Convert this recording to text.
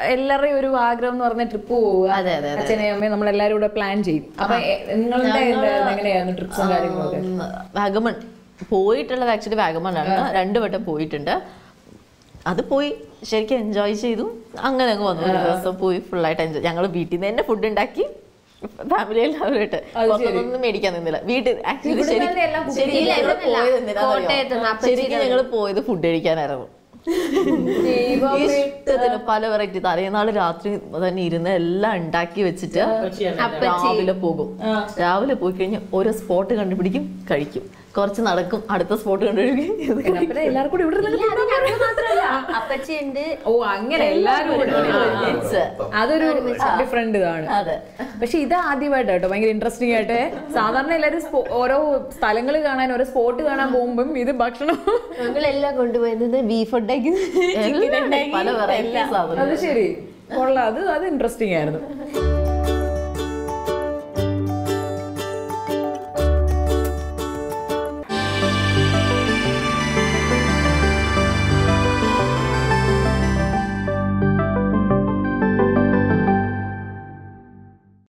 എല്ലാവരുടെയും ഒരു ആഗ്രഹം എന്ന് പറഞ്ഞ ട്രിപ്പ് പോവുക അതെ, അതെ, അതെ. അച്ഛനെയും അമ്മയും നമ്മളെല്ലാരും കൂടെ പ്ലാൻ ചെയ്യും അപ്പൊ എ- നിങ്ങളുടെ എന്തായിരുന്നു? എങ്ങനെയായിരുന്നു ട്രിപ്സും കാര്യങ്ങളൊക്കെ ഉം, വാഗമൺ പോയിട്ടുള്ളത് ആക്ച്വലി വാഗമൺ ആണ് രണ്ടു വട്ടം പോയിട്ടുണ്ട് അത് പോയി ശരിക്കും എൻജോയ് ചെയ്തു അങ്ങനെ അങ്ങ് വന്നു ഒരു ദിവസം പോയി ഫുള്ളായിട്ട് എൻജോയ് ഞങ്ങൾ വീട്ടിൽ നിന്ന് തന്നെ ഫുഡ് ഉണ്ടാക്കി ഫാമിലി എല്ലാവരുമായിട്ട് പുറത്തൊന്നും മേടിക്കാൻ നിന്നില്ല വീട്ടിൽ ആക്ച്വലി ഇവിടെ തന്നെ എല്ലാം cook ശരിക്കും ഇല്ല, ഞങ്ങൾ ഇവിടുന്നല്ല. പോയത് എന്തിനാണെന്ന് കോട്ടയത്ത് നിന്ന് അറിയോ? അപ്പച്ചിയുടെ ശരിക്കും ഞങ്ങൾ പോയത് ഫുഡ് കഴിക്കാനായിരുന്നു ഇഷ്ടത്തിന് പല വെറൈറ്റി തലേനാൾ രാത്രി തന്നെ ഇരുന്ന് എല്ലാം ഉണ്ടാക്കി വെച്ചിട്ട് രാവിലെ പോകും രാവിലെ പോയി കഴിഞ്ഞ് ഓരോ സ്പോട്ട് കണ്ടുപിടിക്കും കഴിക്കും കുറച്ച് നടക്കും അടുത്ത സ്പോട്ട് കണ്ടുപിടിക്കും ഇത് കഴിക്കും. അപ്പൊ എല്ലാവർക്കും കൂടി ഇവിടെ ഇരുന്ന് അത് ഞങ്ങൾ മാത്രമല്ല അപ്പച്ചിയുണ്ട് ഓ അങ്ങനെ എല്ലാരും കൂടി ഒരുമിച്ച്. അതൊരു ഡിഫറെന്റ് ഇതാണ് അതെ പക്ഷെ ഇത് ആദ്യമായിട്ട് കേട്ടോ ഭയങ്കര ഇൻട്രസ്റ്റിംഗ് ആയിട്ട് സാധാരണ എല്ലാവരും സ്പോ- ഓരോ സ്ഥലങ്ങൾ കാണാൻ ഓരോ സ്പോട്ട് കാണാൻ പോകുമ്പം ഇത് ഭക്ഷണം ഞങ്ങളെല്ലാം കൊണ്ടുപോയത് ബീഫ് ഉണ്ടാക്കി ചിക്കൻ എല്ലാം ഉണ്ടാക്കി പല വെറൈറ്റി സാധനം അത് ശരി കൊള്ളാം അത് അത് ഇൻട്രസ്റ്റിംഗ് ആയിരുന്നു